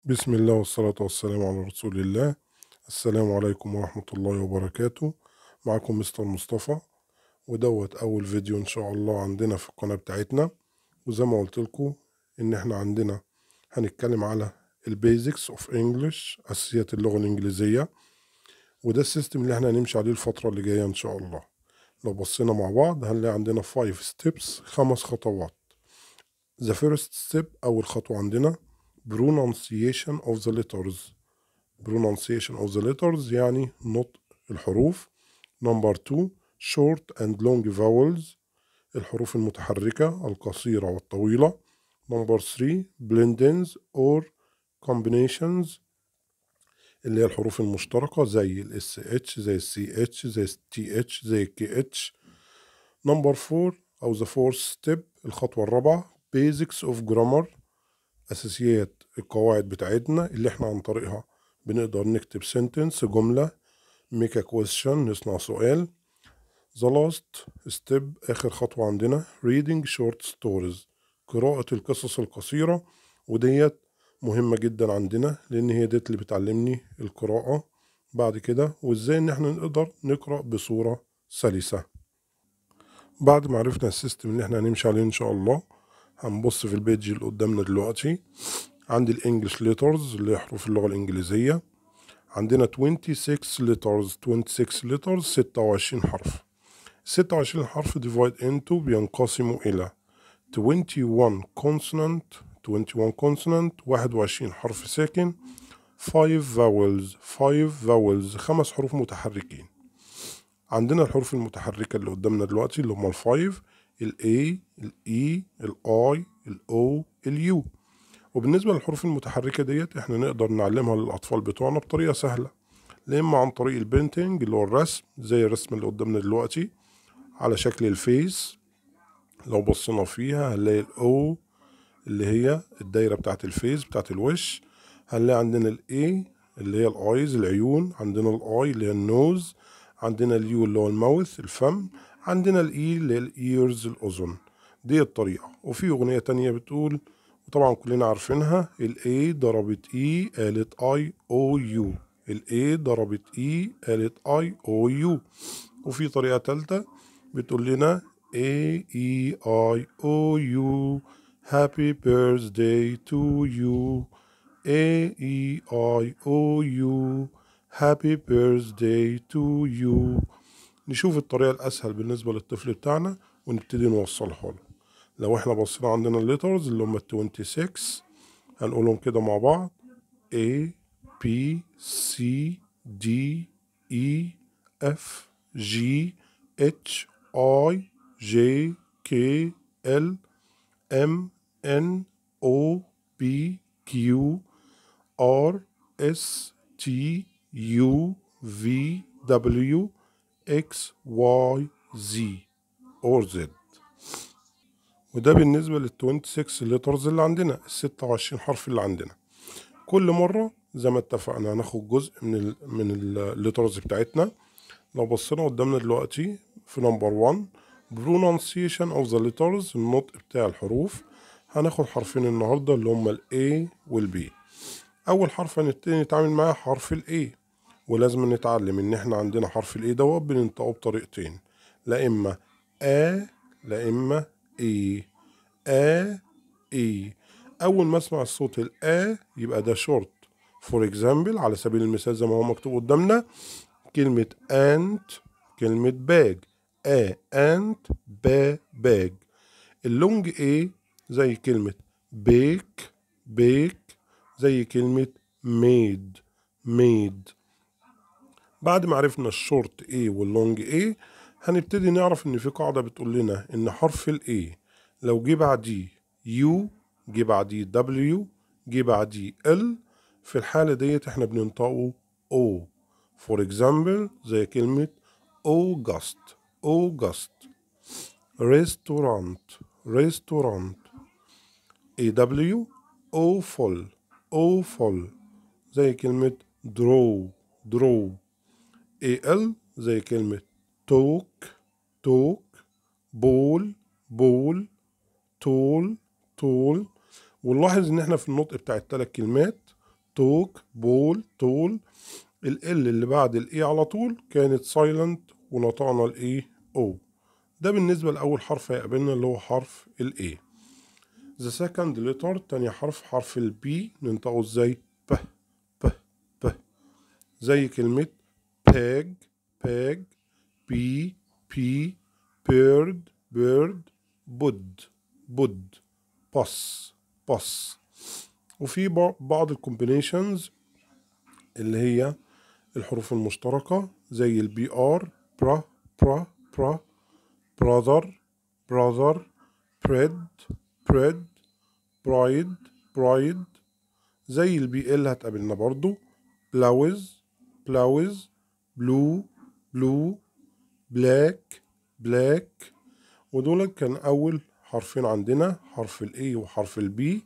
بسم الله والصلاة والسلام على رسول الله السلام عليكم ورحمة الله وبركاته معكم مستر مصطفى ودوت أول فيديو إن شاء الله عندنا في القناة بتاعتنا وزي ما قلت لكم إن إحنا عندنا هنتكلم على البيزكس اوف انجلش أساسيات اللغة الإنجليزية وده السيستم اللي إحنا هنمشي عليه الفترة اللي جاية إن شاء الله لو بصينا مع بعض هنلاقي عندنا 5 ستيبس خمس خطوات The first step أول خطوة عندنا pronunciation of the letters pronunciation of the letters يعني نطق الحروف number two short and long vowels الحروف المتحركة القصيرة والطويلة number three blendings or combinations اللي هي الحروف المشتركة زي ال SH زي ال CH زي ال TH زي ال KH number four أو the fourth step الخطوة الرابعة basics of grammar أساسيات القواعد بتاعتنا اللي احنا عن طريقها بنقدر نكتب sentence جملة make a question نصنع سؤال the last step آخر خطوة عندنا reading short stories قراءة القصص القصيرة وديت مهمة جدا عندنا لأن هي ديت اللي بتعلمني القراءة بعد كده وإزاي إن احنا نقدر نقرأ بصورة سلسة بعد ما عرفنا السيستم اللي احنا هنمشي عليه إن شاء الله هنبص في البيج اللي قدامنا دلوقتي عندي الانجليش ليترز اللي هي حروف اللغة الإنجليزية عندنا 26 letters 26 letters 26 حرف 26 حرف divide into بينقسموا إلى 21 consonant 21 consonant 21 حرف ساكن 5 vowels 5 vowels خمس حروف متحركين عندنا الحروف المتحركة اللي قدامنا دلوقتي اللي هما الفايف ال A ال E ال I ال O ال U وبالنسبة للحروف المتحركة ديت احنا نقدر نعلمها للأطفال بتوعنا بطريقة سهلة لا إما عن طريق البينتنج اللي هو الرسم زي الرسم اللي قدامنا دلوقتي على شكل الفيس لو بصينا فيها هنلاقي الأو اللي هي الدايرة بتاعت الفيس بتاعت الوش هنلاقي عندنا الاي اللي هي الايز العيون عندنا الاي اللي هي النوز عندنا اليو اللي هو الماوث الفم عندنا الاي اللي هي الايرز الاذن دي الطريقة وفي اغنية تانية بتقول وطبعا كلنا عارفينها الاي ضربت اي قالت اي او يو الاي ضربت اي قالت اي او يو وفي طريقة تالتة بتقول لنا A E I O U Happy birthday to you A E I O U Happy birthday to you نشوف الطريقة الأسهل بالنسبة للطفل بتاعنا ونبتدي نوصلها له لو احنا بصينا عندنا الليترز اللي هم ال 26 هنقولهم كده مع بعض A B C D E F G H I J K L M N O P Q R S T U V W X Y Z or Z وده بالنسبة لل 26 لترز اللي عندنا ال 26 حرف اللي عندنا كل مرة زي ما اتفقنا هناخد جزء من ال من الليترز بتاعتنا لو بصينا قدامنا دلوقتي في نمبر 1 pronunciation of the letters النطق بتاع الحروف هناخد حرفين النهارده اللي هما ال A وال B أول حرف هنبتدي نتعامل معاه حرف ال A ولازم نتعلم إن إحنا عندنا حرف ال A دوت بننطقه بطريقتين لا إما آ لا إما إي آ إي أول ما أسمع الصوت ال آ يبقى ده شورت فور اكزامبل على سبيل المثال زي ما هو مكتوب قدامنا كلمة أنت كلمة باج آ أنت با باج اللونج إيه زي كلمة بيك بيك زي كلمة ميد ميد بعد ما عرفنا الشورت ايه واللونج ايه هنبتدي نعرف ان في قاعدة بتقول لنا ان حرف الايه لو جه بعديه يو جه بعديه دبليو جه بعديه ال في الحالة ديت احنا بننطقه او فور اكزامبل زي كلمة اوجست اوجست ريستورانت ريستورانت اي دبليو او فول او فول زي كلمة درو درو اي ال زي كلمة توك توك بول بول تول تول ونلاحظ ان احنا في النطق بتاع الثلاث كلمات توك بول طول ال L اللي بعد ال E على طول كانت سايلنت ونطقنا ال E O ده بالنسبة لأول حرف هيقابلنا اللي هو حرف ال A the second letter تاني حرف حرف ال B ننطقه ازاي ب ب ب زي كلمة peg peg بي بي bird bird bud bud bus bus وفي بعض الكومبينيشنز اللي هي الحروف المشتركة زي البي ار برا برا برا brother brother bread bread bride bride زي البي ال هتقابلنا برضو blouse blouse blue blue black black ودول كان أول حرفين عندنا حرف ال A وحرف ال B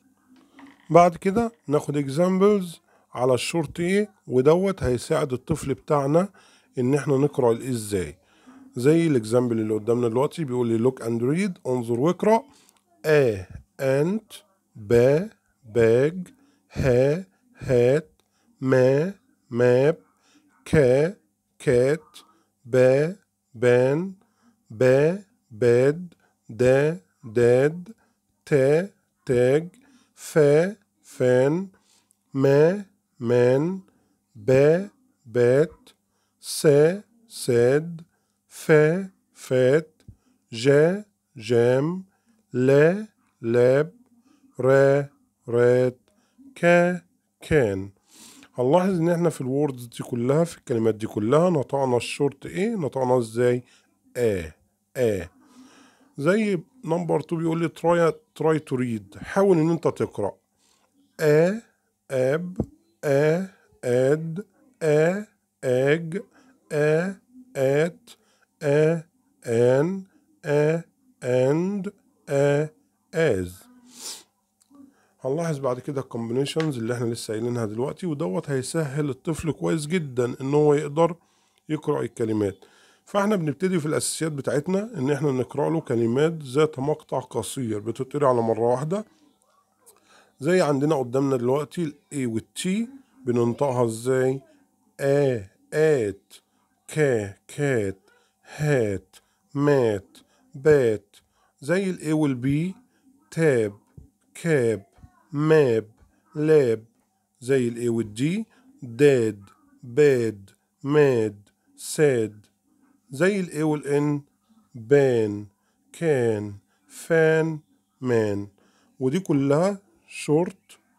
بعد كده ناخد examples على الشورت A ودوت هيساعد الطفل بتاعنا إن احنا نقرأ الإيه ازاي زي الاكزامبل اللي قدامنا دلوقتي بيقول لي look and read انظر واقرأ A ant با باج ها هات ما ماب كا كات با بان با باد دا داد تا تاج فا فان ما مان با بات سا ساد فا فات جا جام لا لاب را رات كا كان هنلاحظ ان احنا في الوردز دي كلها في الكلمات دي كلها نطقنا الشورت ايه نطقنا ازاي اه اه زي نمبر 2 بيقول لي تراي تراي تو ريد حاول ان انت تقرا ا اب ا اد ا اج ا ات ا ان ا اند ا از هنلاحظ بعد كده الكومبينيشنز اللي احنا لسه قايلينها دلوقتي ودوت هيسهل الطفل كويس جدا ان هو يقدر يقرأ الكلمات فاحنا بنبتدي في الاساسيات بتاعتنا ان احنا نقرأ له كلمات ذات مقطع قصير بتتقري على مرة واحدة زي عندنا قدامنا دلوقتي ال A وال T بننطقها ازاي آ آت كا كات هات مات بات زي ال A وال B تاب كاب ماب لاب زي ال A وال D داد باد ماد ساد زي ال A وال N بان كان فان مان ودي كلها شورت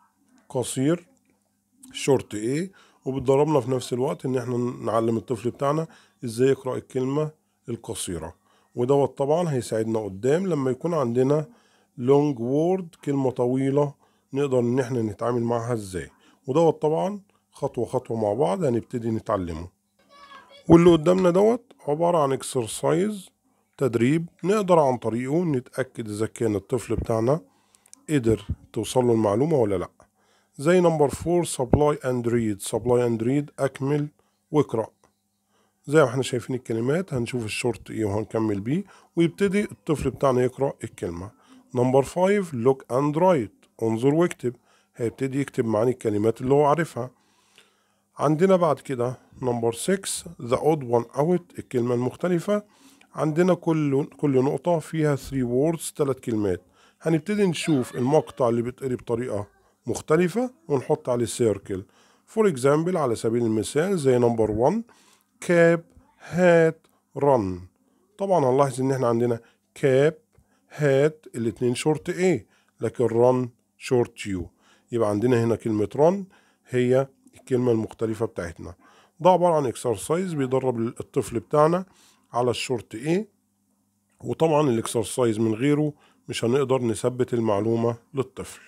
قصير شورت ايه وبتدربنا في نفس الوقت ان احنا نعلم الطفل بتاعنا ازاي يقرأ الكلمة القصيرة ودوت طبعا هيساعدنا قدام لما يكون عندنا لونج وورد كلمة طويلة نقدر ان احنا نتعامل معها ازاي ودوت طبعا خطوة خطوة مع بعض هنبتدي نتعلمه واللي قدامنا دوت عبارة عن اكسرسايز تدريب نقدر عن طريقه نتأكد إذا كان الطفل بتاعنا قدر توصل له المعلومة ولا لأ زي نمبر فور supply and read supply and read أكمل واقرأ زي ما احنا شايفين الكلمات هنشوف الشورت ايه وهنكمل بيه ويبتدي الطفل بتاعنا يقرأ الكلمة نمبر فايف look and write انظر واكتب هيبتدي يكتب معاني الكلمات اللي هو عارفها عندنا بعد كده نمبر 6 the odd one out الكلمة المختلفة عندنا كل كل نقطة فيها 3 words ثلاث كلمات هنبتدي نشوف المقطع اللي بيتقري بطريقة مختلفة ونحط عليه سيركل فور اكزامبل على سبيل المثال زي نمبر 1 كاب هات رن طبعا هنلاحظ ان احنا عندنا كاب هات الاتنين شورت ايه لكن رن شورت يو يبقى عندنا هنا كلمة رن هي الكلمة المختلفة بتاعتنا ده عبارة عن اكسرسايز بيدرب الطفل بتاعنا على الشورت ايه وطبعا الاكسرسايز من غيره مش هنقدر نثبت المعلومة للطفل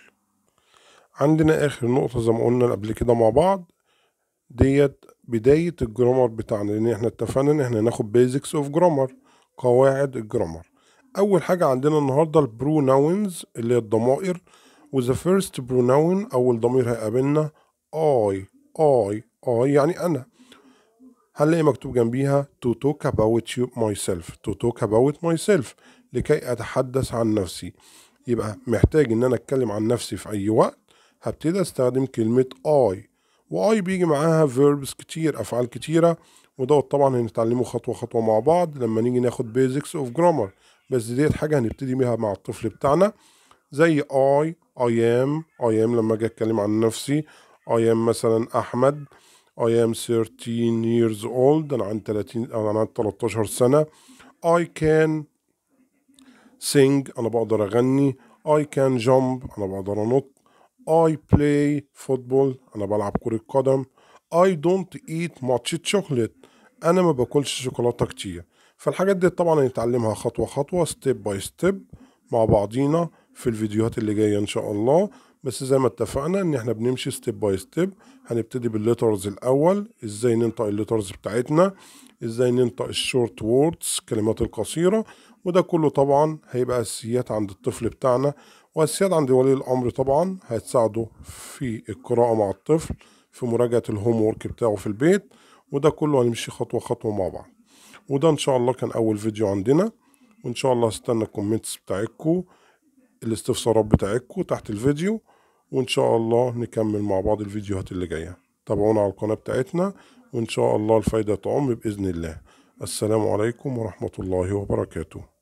عندنا آخر نقطة زي ما قلنا قبل كده مع بعض ديت بداية الجرامر بتاعنا لأن احنا اتفقنا إن احنا ناخد بيزكس اوف جرامر قواعد الجرامر أول حاجة عندنا النهاردة البروناونز اللي هي الضمائر وذا فيرست بروناون أول ضمير هيقابلنا I I I يعني أنا هنلاقي مكتوب جنبيها to talk about you myself to talk about myself لكي أتحدث عن نفسي يبقى محتاج إن أنا أتكلم عن نفسي في أي وقت هبتدي استخدم كلمة I واي بيجي معاها verbs كتير افعال كتيرة ودوت طبعا هنتعلمه خطوة خطوة مع بعض لما نيجي ناخد basics of grammar بس ديت حاجة هنبتدي بيها مع الطفل بتاعنا زي I I am I am لما اجي اتكلم عن نفسي I am مثلا احمد I am 13 years old انا عندي 30 انا عندي 13 سنة I can sing انا بقدر اغني I can jump انا بقدر انط I play football انا بلعب كرة قدم I don't eat much chocolate انا ما باكلش شوكولاتة كتير فالحاجات دي طبعا هنتعلمها خطوة خطوة ستيب باي ستيب مع بعضينا في الفيديوهات اللي جاية ان شاء الله بس زي ما اتفقنا ان احنا بنمشي ستيب باي ستيب هنبتدي بالليترز الاول ازاي ننطق الليترز بتاعتنا ازاي ننطق الشورت ووردز الكلمات القصيرة وده كله طبعا هيبقى اساسيات عند الطفل بتاعنا واساسيات عند ولي الامر طبعا هتساعده في القراءة مع الطفل في مراجعة الهوم وورك بتاعه في البيت وده كله هنمشي خطوة خطوة مع بعض وده ان شاء الله كان اول فيديو عندنا وان شاء الله هستنى الكومنتس بتاعتكم الاستفسارات بتاعتكم تحت الفيديو وان شاء الله نكمل مع بعض الفيديوهات اللي جايه تابعونا على القناه بتاعتنا وان شاء الله الفايده تعم باذن الله السلام عليكم ورحمه الله وبركاته